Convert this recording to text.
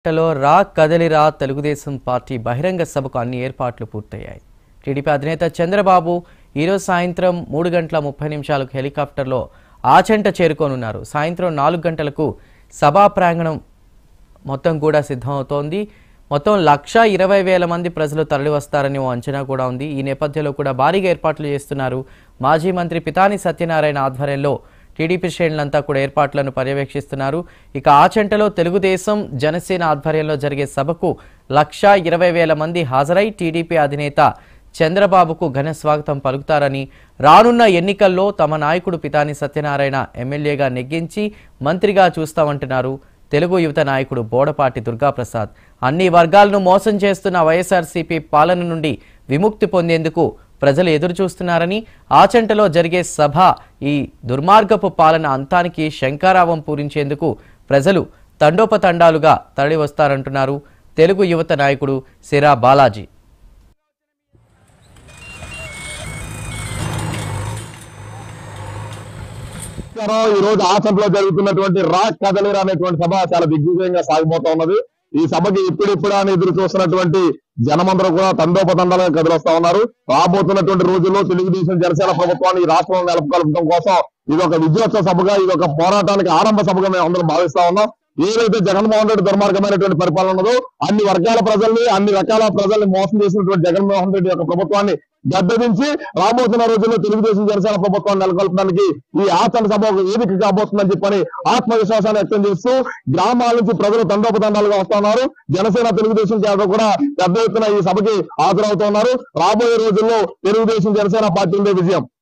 లో రా కదలిరా తెలుగుదేశం పార్టీ బహిరంగ సభకు అన్ని ఏర్పాట్లు పూర్తయ్యాయి టీడీపీ అధినేత చంద్రబాబు ఈరోజు సాయంత్రం మూడు గంటల ముప్పై నిమిషాలకు హెలికాప్టర్లో ఆచంట చేరుకోనున్నారు సాయంత్రం నాలుగు గంటలకు సభా ప్రాంగణం మొత్తం కూడా సిద్ధమవుతోంది మొత్తం లక్ష ఇరవై వేల మంది ప్రజలు తరలివస్తారని ఓ అంచనా కూడా ఉంది ఈ నేపథ్యంలో కూడా భారీగా ఏర్పాట్లు చేస్తున్నారు మాజీ మంత్రి పితాని సత్యనారాయణ ఆధ్వర్యంలో టీడీపీ శ్రేణులంతా కూడా ఏర్పాట్లను పర్యవేక్షిస్తున్నారు ఇక ఆచంటలో తెలుగుదేశం జనసేన ఆధ్వర్యంలో జరిగే సభకు లక్ష ఇరవై వేల మంది హాజరై టీడీపీ అధినేత చంద్రబాబుకు ఘన స్వాగతం పలుకుతారని రానున్న ఎన్నికల్లో తమ నాయకుడు పితాని సత్యనారాయణ ఎమ్మెల్యేగా నెగ్గించి మంత్రిగా చూస్తామంటున్నారు తెలుగు యువత నాయకుడు బోడపాటి దుర్గాప్రసాద్ అన్ని వర్గాలను మోసం చేస్తున్న వైఎస్ఆర్సీపీ పాలన నుండి విముక్తి పొందేందుకు ప్రజలు ఎదురు చూస్తున్నారని ఆచంటలో జరిగే సభ ఈ దుర్మార్గపు పాలన అంతానికి శంకారావం పూరించేందుకు ప్రజలు తండోపతండాలుగా తరలి వస్తారంటున్నారు తెలుగు యువత నాయకుడు సిరా బాలాజీ నమస్కారం ఈ రోజు ఆచంలో జరుగుతున్నటువంటి రా కదలిరా అనేటువంటి సభ చాలా దిగ్విజయంగా సాగిపోతా ఉన్నది ఈ సభకి ఇప్పుడిప్పుడు అని ఎదురు చూస్తున్నటువంటి జనమందరూ కూడా తండోపతండాలుగా కదిలొస్తా ఉన్నారు రాబోతున్నటువంటి రోజుల్లో తెలుగుదేశం జనసేన ప్రభుత్వాన్ని ఈ రాష్ట్రంలో నెలకొల్పడం కోసం ఇది ఒక విజయోత్సవ సభగా ఇది ఒక పోరాటానికి ఆరంభ సభగా మేము అందరం భావిస్తా ఉన్నాం ఏదైతే జగన్మోహన్ రెడ్డి దుర్మార్గమైనటువంటి పరిపాలన ఉన్నదో అన్ని వర్గాల ప్రజల్ని అన్ని రకాల ప్రజల్ని మోసం చేసినటువంటి జగన్మోహన్ రెడ్డి యొక్క ప్రభుత్వాన్ని గద్దెదించి రాబోతున్న రోజుల్లో తెలుగుదేశం జనసేన ప్రభుత్వాన్ని నెలకొల్పడానికి ఈ ఆచరణ సభ ఒక వేదిక కాబోతుందని చెప్పని ఆత్మవిశ్వాసాన్ని వ్యక్తం చేస్తూ గ్రామాల నుంచి ప్రజలు తండోపతండాలుగా వస్తున్నారు జనసేన తెలుగుదేశం కేంద్రం కూడా పెద్ద ఎత్తున ఈ సభకి హాజరవుతున్నారు రాబోయే రోజుల్లో తెలుగుదేశం జనసేన పార్టీలదే విజయం